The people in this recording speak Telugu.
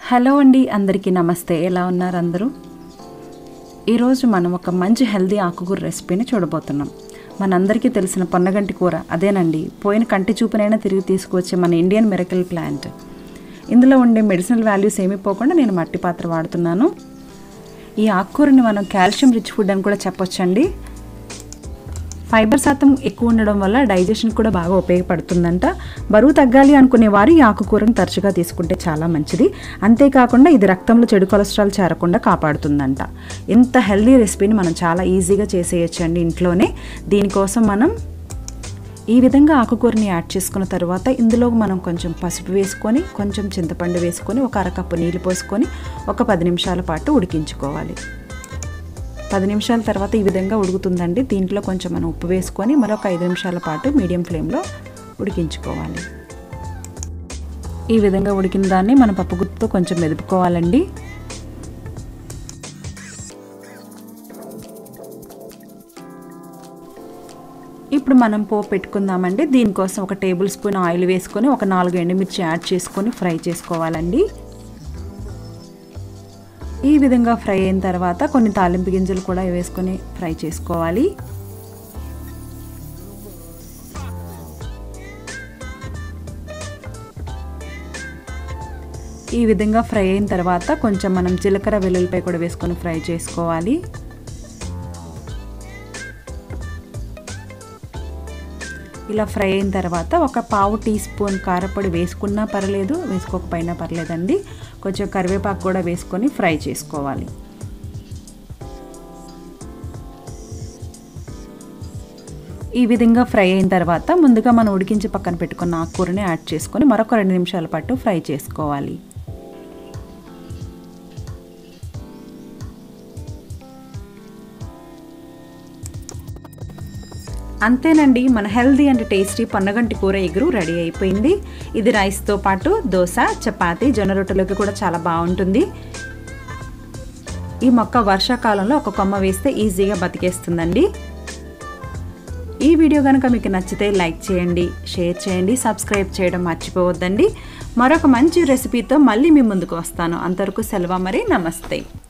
హలో అండి అందరికీ నమస్తే ఎలా ఉన్నారు అందరూ ఈరోజు మనం ఒక మంచి హెల్దీ ఆకుకూర రెసిపీని చూడబోతున్నాం మనందరికీ తెలిసిన పొన్నగంటి కూర అదేనండి పోయిన కంటి చూపునైనా తిరిగి తీసుకువచ్చే మన ఇండియన్ మిరకల్ ప్లాంట్ ఇందులో ఉండే మెడిసినల్ వాల్యూస్ ఏమీ పోకుండా నేను మట్టి పాత్ర వాడుతున్నాను ఈ ఆకుకూరని మనం కాల్షియం రిచ్ ఫుడ్ అని కూడా చెప్పొచ్చండి ఫైబర్ శాతం ఎక్కువ ఉండడం వల్ల డైజెషన్ కూడా బాగా ఉపయోగపడుతుందంట బరువు తగ్గాలి అనుకునే వారు ఈ ఆకుకూరను తరచుగా తీసుకుంటే చాలా మంచిది అంతేకాకుండా ఇది రక్తంలో చెడు కొలెస్ట్రాల్ చేరకుండా కాపాడుతుందంట ఇంత హెల్దీ రెసిపీని మనం చాలా ఈజీగా చేసేయచ్చండి ఇంట్లోనే దీనికోసం మనం ఈ విధంగా ఆకుకూరని యాడ్ చేసుకున్న తర్వాత ఇందులో మనం కొంచెం పసుపు వేసుకొని కొంచెం చింతపండు వేసుకొని ఒక అరకప్పు నీళ్ళు పోసుకొని ఒక పది నిమిషాల పాటు ఉడికించుకోవాలి పది నిమిషాల తర్వాత ఈ విధంగా ఉడుకుతుందండి దీంట్లో కొంచెం మనం ఉప్పు వేసుకొని మరొక ఐదు నిమిషాల పాటు మీడియం ఫ్లేమ్లో ఉడికించుకోవాలి ఈ విధంగా ఉడికిన దాన్ని మన పప్పు గుత్తుతో కొంచెం మెదుపుకోవాలండి ఇప్పుడు మనం పోపు పెట్టుకుందామండి దీనికోసం ఒక టేబుల్ స్పూన్ ఆయిల్ వేసుకొని ఒక నాలుగు ఎండుమిర్చి యాడ్ చేసుకొని ఫ్రై చేసుకోవాలండి ఈ విధంగా ఫ్రై అయిన తర్వాత కొన్ని తాలింపు గింజలు కూడా వేసుకొని ఫ్రై చేసుకోవాలి ఈ విధంగా ఫ్రై అయిన తర్వాత కొంచెం మనం జీలకర్ర వెల్లుల్లిపై కూడా వేసుకొని ఫ్రై చేసుకోవాలి ఇలా ఫ్రై అయిన తర్వాత ఒక పావు టీ స్పూన్ కారపొడి వేసుకున్నా పర్లేదు వేసుకోకపోయినా పర్లేదండి కొంచెం కరివేపాకు కూడా వేసుకొని ఫ్రై చేసుకోవాలి ఈ విధంగా ఫ్రై అయిన తర్వాత ముందుగా మనం ఉడికించి పక్కన పెట్టుకున్న ఆకుకూరని యాడ్ చేసుకొని మరొక రెండు నిమిషాల పాటు ఫ్రై చేసుకోవాలి అంతేనండి మన హెల్దీ అండ్ టేస్టీ పన్నగంటి కూర ఎగురు రెడీ అయిపోయింది ఇది రైస్తో పాటు దోశ చపాతీ జొన్న రొట్టెలోకి కూడా చాలా బాగుంటుంది ఈ మొక్క వర్షాకాలంలో ఒక కొమ్మ వేస్తే ఈజీగా బతికేస్తుందండి ఈ వీడియో కనుక మీకు నచ్చితే లైక్ చేయండి షేర్ చేయండి సబ్స్క్రైబ్ చేయడం మర్చిపోవద్దండి మరొక మంచి రెసిపీతో మళ్ళీ మీ ముందుకు వస్తాను అంతవరకు సెలవు మరి నమస్తే